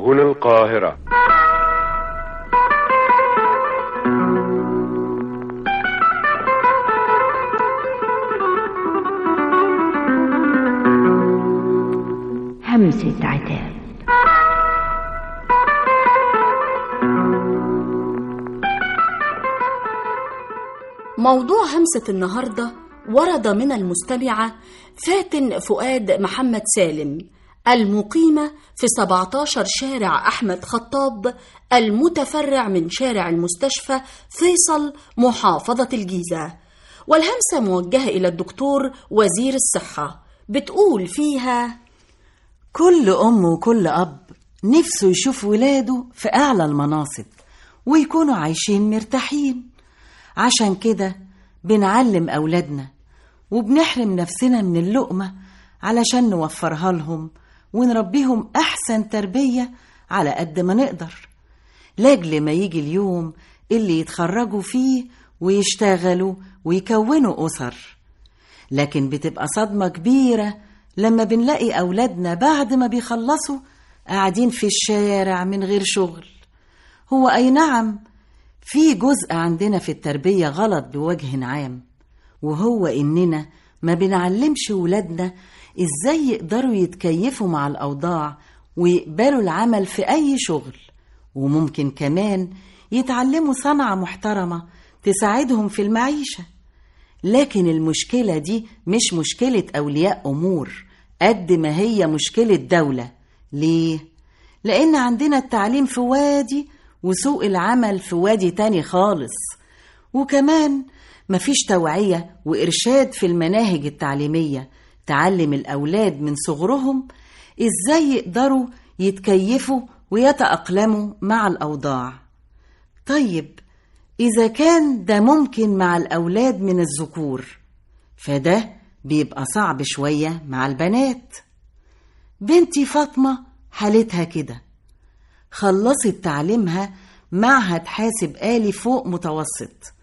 هنا القاهرة همسة عتاب موضوع همسة النهاردة ورد من المستمعة فاتن فؤاد محمد سالم المقيمة في 17 شارع أحمد خطاب المتفرع من شارع المستشفى فيصل محافظة الجيزة والهمسة موجهة إلى الدكتور وزير الصحة بتقول فيها كل أم وكل أب نفسه يشوف ولاده في أعلى المناصب ويكونوا عايشين مرتاحين عشان كده بنعلم أولادنا وبنحرم نفسنا من اللقمة علشان نوفرها لهم ونربيهم أحسن تربية على قد ما نقدر لاجل ما يجي اليوم اللي يتخرجوا فيه ويشتغلوا ويكونوا أسر لكن بتبقى صدمة كبيرة لما بنلاقي أولادنا بعد ما بيخلصوا قاعدين في الشارع من غير شغل هو أي نعم في جزء عندنا في التربية غلط بوجه عام وهو إننا ما بنعلمش ولادنا إزاي يقدروا يتكيفوا مع الأوضاع ويقبلوا العمل في أي شغل وممكن كمان يتعلموا صنعة محترمة تساعدهم في المعيشة لكن المشكلة دي مش مشكلة أولياء أمور قد ما هي مشكلة دولة ليه؟ لأن عندنا التعليم في وادي وسوق العمل في وادي تاني خالص وكمان مفيش توعية وإرشاد في المناهج التعليمية تعلم الأولاد من صغرهم إزاي يقدروا يتكيفوا ويتأقلموا مع الأوضاع طيب إذا كان ده ممكن مع الأولاد من الذكور فده بيبقى صعب شوية مع البنات بنتي فاطمة حالتها كده خلصت تعليمها معهد حاسب آلي فوق متوسط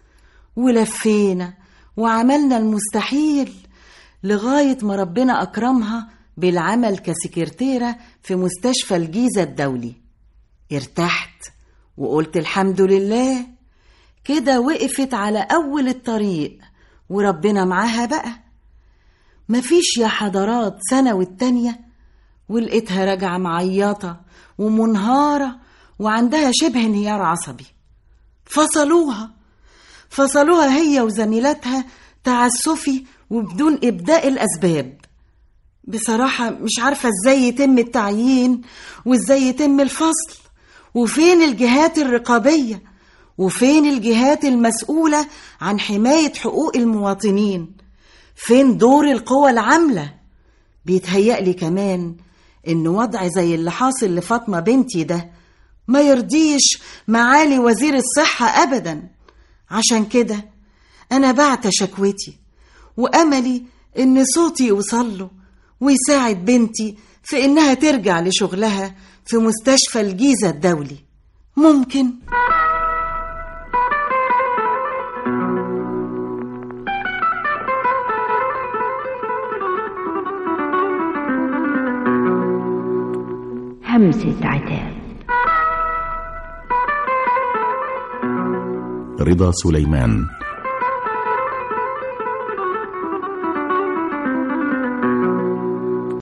ولفينا وعملنا المستحيل لغاية ما ربنا أكرمها بالعمل كسكرتيرة في مستشفى الجيزة الدولي ارتحت وقلت الحمد لله كده وقفت على أول الطريق وربنا معاها بقى مفيش يا حضرات سنة والتانية ولقيتها راجعة معيطة ومنهارة وعندها شبه انهيار عصبي فصلوها فصلوها هي وزميلاتها تعسفي وبدون إبداء الأسباب بصراحة مش عارفة ازاي يتم التعيين وازاي يتم الفصل وفين الجهات الرقابية وفين الجهات المسؤولة عن حماية حقوق المواطنين فين دور القوى العاملة بيتهيألي كمان إن وضع زي اللي حاصل لفاطمة بنتي ده ما يرضيش معالي وزير الصحة أبدا عشان كده أنا بعت شكوتي وأملي إن صوتي يوصل له ويساعد بنتي في إنها ترجع لشغلها في مستشفى الجيزة الدولي ممكن همسة عتاب رضا سليمان